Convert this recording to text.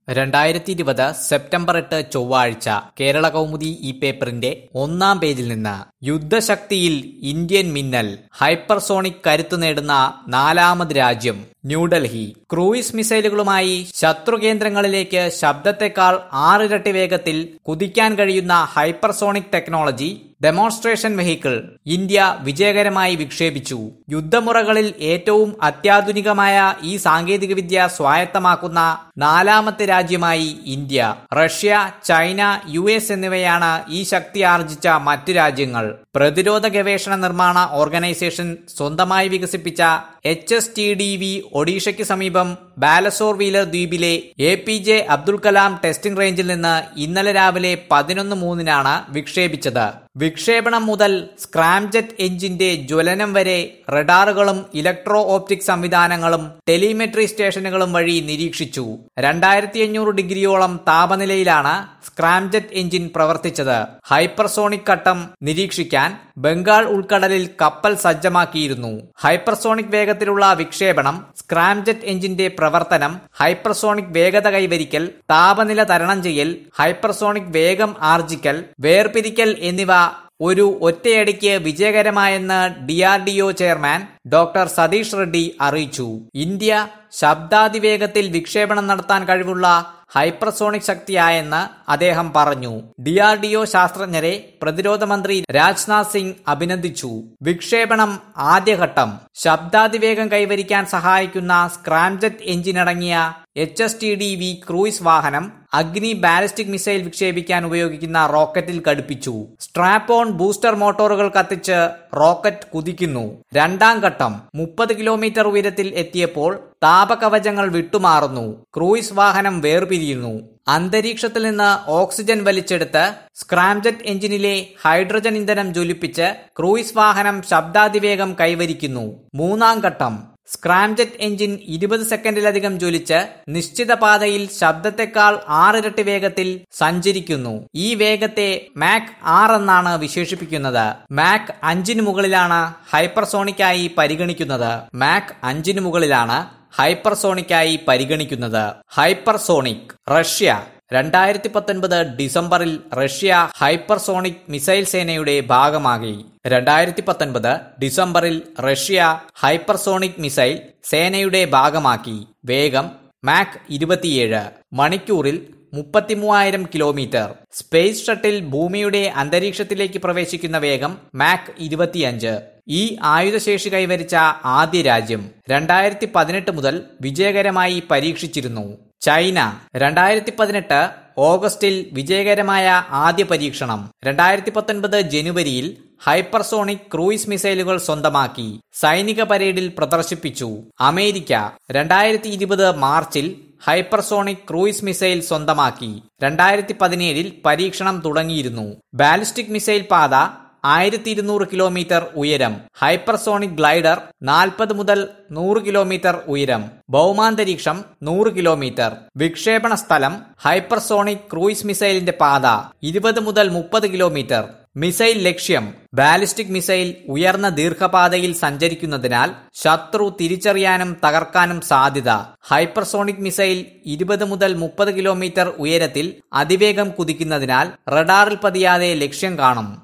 രണ്ടായിരത്തി ഇരുപത് സെപ്റ്റംബർ എട്ട് ചൊവ്വാഴ്ച കേരള കൗമുദി ഈ പേപ്പറിന്റെ ഒന്നാം പേജിൽ നിന്ന് യുദ്ധശക്തിയിൽ ഇന്ത്യൻ മിന്നൽ ഹൈപ്പർസോണിക് കരുത്തു നേടുന്ന നാലാമത് രാജ്യം ന്യൂഡൽഹി ക്രൂയിസ് മിസൈലുകളുമായി ശത്രുകേന്ദ്രങ്ങളിലേക്ക് ശബ്ദത്തെക്കാൾ ആറിരട്ടി വേഗത്തിൽ കുതിക്കാൻ കഴിയുന്ന hypersonic technology demonstration vehicle India വിജയകരമായി വിക്ഷേപിച്ചു യുദ്ധമുറകളിൽ ഏറ്റവും അത്യാധുനികമായ ഈ സാങ്കേതികവിദ്യ സ്വായത്തമാക്കുന്ന നാലാമത്തെ രാജ്യമായി India Russia China U S എന്നിവയാണ് ഈ ശക്തി ആർജിച്ച മറ്റു രാജ്യങ്ങൾ പ്രതിരോധ ഗവേഷണ നിർമ്മാണ ഓർഗനൈസേഷൻ സ്വന്തമായി വികസിപ്പിച്ച H S T D V ഒഡീഷയ്ക്ക് സമീപം ബാലസോർ വീലർ ദ്വീപിലെ A P J Abdul Kalam testing റേഞ്ചിൽ നിന്ന് ഇന്നലെ രാവിലെ പതിനൊന്ന് മൂന്നിനാണ് വിക്ഷേപിച്ചത് വിക്ഷേപണം മുതൽ സ്ക്രാംജെറ്റ് എഞ്ചിന്റെ ജ്വലനം വരെ റഡാറുകളും ഇലക്ട്രോ ഓപ്റ്റിക് സംവിധാനങ്ങളും ടെലിമെട്രി സ്റ്റേഷനുകളും വഴി നിരീക്ഷിച്ചു രണ്ടായിരത്തി അഞ്ഞൂറ് ഡിഗ്രിയോളം താപനിലയിലാണ് സ്ക്രാംജെറ്റ് എഞ്ചിൻ പ്രവർത്തിച്ചത് ഹൈപ്പർസോണിക് ഘട്ടം നിരീക്ഷിക്കാൻ ബംഗാൾ ഉൾക്കടലിൽ കപ്പൽ സജ്ജമാക്കിയിരുന്നു ഹൈപ്പർസോണിക് വേഗത്തിലുള്ള വിക്ഷേപണം സ്ക്രാംജെറ്റ് എഞ്ചിന്റെ പ്രവർത്തനം ഹൈപ്പർസോണിക് വേഗത കൈവരിക്കൽ താപനില തരണം ചെയ്യൽ ഹൈപ്പർസോണിക് വേഗം ആർജിക്കൽ വേർപിരിക്കൽ എന്നിവ ഒരു ഒറ്റയടിക്ക് വിജയകരമായെന്ന് DRDO chairman doctor Satheesh Reddy അറിയിച്ചു ഇന്ത്യ ശബ്ദാതിവേഗത്തിൽ വിക്ഷേപണം നടത്താൻ കഴിവുള്ള ഹൈപ്പർസോണിക് ശക്തിയായെന്ന് അദ്ദേഹം പറഞ്ഞു ഡിആർഡിഒ ശാസ്ത്രജ്ഞരെ പ്രതിരോധ മന്ത്രി രാജ്നാഥ് സിംഗ് അഭിനന്ദിച്ചു വിക്ഷേപണം ആദ്യഘട്ടം ശബ്ദാതിവേഗം കൈവരിക്കാൻ സഹായിക്കുന്ന സ്ക്രാംജെറ്റ് എഞ്ചിനടങ്ങിയ H S T D V cruise വാഹനം അഗ്നി ബാലിസ്റ്റിക് മിസൈൽ വിക്ഷേപിക്കാൻ ഉപയോഗിക്കുന്ന റോക്കറ്റിൽ ഘടിപ്പിച്ചു സ്ട്രാപ്പ് ഓൺ ബൂസ്റ്റർ മോട്ടോറുകൾ കത്തിച്ച് റോക്കറ്റ് കുതിക്കുന്നു രണ്ടാം ഘട്ടം മുപ്പത് കിലോമീറ്റർ ഉയരത്തിൽ എത്തിയപ്പോൾ താപകവചങ്ങൾ വിട്ടുമാറുന്നു ക്രൂയിസ് വാഹനം വേർപിരിയുന്നു അന്തരീക്ഷത്തിൽ നിന്ന് ഓക്സിജൻ വലിച്ചെടുത്ത് സ്ക്രാംജെറ്റ് എഞ്ചിനിലെ ഹൈഡ്രജൻ ഇന്ധനം ജ്വലിപ്പിച്ച് ക്രൂയിസ് വാഹനം ശബ്ദാതിവേഗം കൈവരിക്കുന്നു മൂന്നാം ഘട്ടം സ്ക്രാംജെറ്റ് എഞ്ചിൻ ഇരുപത് സെക്കൻഡിലധികം ജ്വലിച്ച് നിശ്ചിത പാതയിൽ ശബ്ദത്തെക്കാൾ ആറിരട്ടി വേഗത്തിൽ സഞ്ചരിക്കുന്നു ഈ വേഗത്തെ മാക് ആർ എന്നാണ് വിശേഷിപ്പിക്കുന്നത് മാക് അഞ്ചിന് മുകളിലാണ് ഹൈപ്പർസോണിക്കായി പരിഗണിക്കുന്നത് മാക് അഞ്ചിന് മുകളിലാണ് ഹൈപ്പർസോണിക്കായി പരിഗണിക്കുന്നത് ഹൈപ്പർസോണിക് റഷ്യ രണ്ടായിരത്തി പത്തൊൻപത് ഡിസംബറിൽ റഷ്യ ഹൈപ്പർസോണിക് മിസൈൽ സേനയുടെ ഭാഗമാകി രണ്ടായിരത്തി പത്തൊൻപത് ഡിസംബറിൽ റഷ്യ ഹൈപ്പർസോണിക് മിസൈൽ സേനയുടെ ഭാഗമാക്കി വേഗം മാക് ഇരുപത്തിയേഴ് മണിക്കൂറിൽ മുപ്പത്തിമൂവായിരം കിലോമീറ്റർ സ്പേസ് ഷട്ടിൽ ഭൂമിയുടെ അന്തരീക്ഷത്തിലേക്ക് പ്രവേശിക്കുന്ന വേഗം മാക് ഇരുപത്തിയഞ്ച് ഈ ആയുധശേഷി കൈവരിച്ച ആദ്യ രാജ്യം രണ്ടായിരത്തി പതിനെട്ട് മുതൽ വിജയകരമായി പരീക്ഷിച്ചിരുന്നു ചൈന രണ്ടായിരത്തി പതിനെട്ട് ഓഗസ്റ്റിൽ വിജയകരമായ ആദ്യ പരീക്ഷണം രണ്ടായിരത്തി പത്തൊൻപത് ജനുവരിയിൽ ഹൈപ്പർസോണിക് ക്രൂയിസ് മിസൈലുകൾ സ്വന്തമാക്കി സൈനിക പരേഡിൽ പ്രദർശിപ്പിച്ചു അമേരിക്ക രണ്ടായിരത്തി ഇരുപത് മാർച്ചിൽ ഹൈപ്പർസോണിക് ക്രൂയിസ് മിസൈൽ സ്വന്തമാക്കി രണ്ടായിരത്തി പതിനേഴിൽ പരീക്ഷണം തുടങ്ങിയിരുന്നു ബാലിസ്റ്റിക് മിസൈൽ പാത ആയിരത്തി ഇരുന്നൂറ് കിലോമീറ്റർ ഉയരം ഹൈപ്പർസോണിക് ഗ്ലൈഡർ നാൽപ്പത് മുതൽ നൂറ് കിലോമീറ്റർ ഉയരം ഭൗമാന്തരീക്ഷം നൂറ് കിലോമീറ്റർ വിക്ഷേപണ സ്ഥലം ഹൈപ്പർസോണിക് ക്രൂയിസ് മിസൈലിന്റെ പാത ഇരുപത് മുതൽ മുപ്പത് കിലോമീറ്റർ മിസൈൽ ലക്ഷ്യം ബാലിസ്റ്റിക് മിസൈൽ ഉയർന്ന ദീർഘപാതയിൽ സഞ്ചരിക്കുന്നതിനാൽ ശത്രു തിരിച്ചറിയാനും തകർക്കാനും സാധ്യത ഹൈപ്പർസോണിക് മിസൈൽ ഇരുപത് മുതൽ മുപ്പത് കിലോമീറ്റർ ഉയരത്തിൽ അതിവേഗം കുതിക്കുന്നതിനാൽ റഡാറിൽ പതിയാതെ ലക്ഷ്യം കാണും